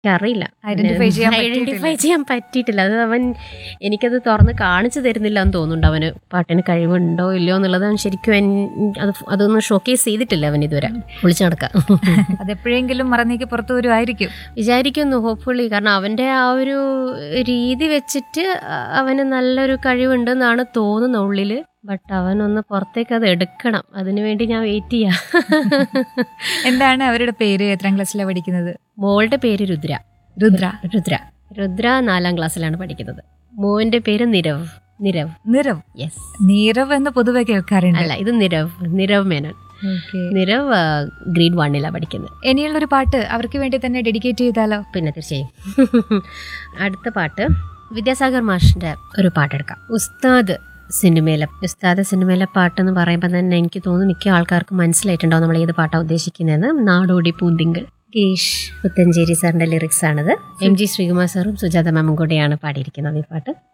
എനിക്കറിയില്ല Identify ചെയ്യാൻ identify ചെയ്യാൻ പറ്റിയിട്ടില്ല അത് അവൻ എനിക്കത് തുറന്ന് കാണിച്ചു തരുന്നില്ല എന്ന് തോന്നുന്നുണ്ട് അവന് പാട്ടിന് കഴിവുണ്ടോ ഇല്ലയോ എന്നുള്ളത് അവൻ ശരിക്കും എൻ- അത് അതൊന്നും ഷോക്കേസ് ചെയ്തിട്ടില്ല അവൻ ഇതുവരെ വിളിച്ചു നടക്കാം അതെപ്പോഴെങ്കിലും മറന്നേക്ക് പുറത്തു വരുമായിരിക്കും വിചാരിക്കുന്നു ഹോപ്പ്ഫുള്ളി കാരണം അവൻ്റെ ആ ഒരു രീതി വെച്ചിട്ട് അവന് നല്ലൊരു കഴിവുണ്ടെന്നാണ് തോന്നുന്നത് ഉള്ളിൽ ബട്ട് അവനൊന്ന് പുറത്തേക്ക് അത് എടുക്കണം അതിനു വേണ്ടി ഞാൻ വെയിറ്റ് ചെയ്യാം എന്താണ് അവരുടെ പേര് എത്രാം ക്ലാസ്സിലാണ് പഠിക്കുന്നത് മോളുടെ പേര് രുദ്ര രുദ്ര രുദ്ര രുദ്ര നാലാം ക്ലാസ്സിലാണ് പഠിക്കുന്നത് മോന്റെ പേര് നിരവ് നിരവ് നിരവ് യെസ് നീരവ് എന്ന് പൊതുവെ കേൾക്കാറുണ്ട് അല്ല ഇത് നിരവ് നിരവ് മേനോൻ Okay. നിരവ് ഗ്രേഡ് വണ്ണിലാണ് പഠിക്കുന്നത് ഇനിയുള്ളൊരു പാട്ട് അവർക്ക് വേണ്ടി തന്നെ ഡെഡിക്കേറ്റ് ചെയ്താലോ പിന്നെ തീർച്ചയായും അടുത്ത പാട്ട് വിദ്യാസാഗർ മാഷിന്റെ ഒരു പാട്ടെടുക്കാം ഉസ്താദ് സിനിമയിലെ ഉസ്താദ് സിനിമയിലെ പാട്ടെന്ന് പറയുമ്പോൾ തന്നെ എനിക്ക് തോന്നുന്നു മിക്ക ആൾക്കാർക്കും മനസ്സിലായിട്ടുണ്ടാവും നമ്മൾ ഏത് പാട്ടാണ് ഉദ്ദേശിക്കുന്നതെന്ന് നാടോടി പൂന്തിങ്കൾ ഗീഷ് പുത്തഞ്ചേരി സാറിന്റെ ലിറിക്സ് ആണിത് എം ജി ശ്രീകുമാർ സാറും സുജാത മാമും കൂടെയാണ് പാടിയിരിക്കുന്നത് ഈ പാട്ട്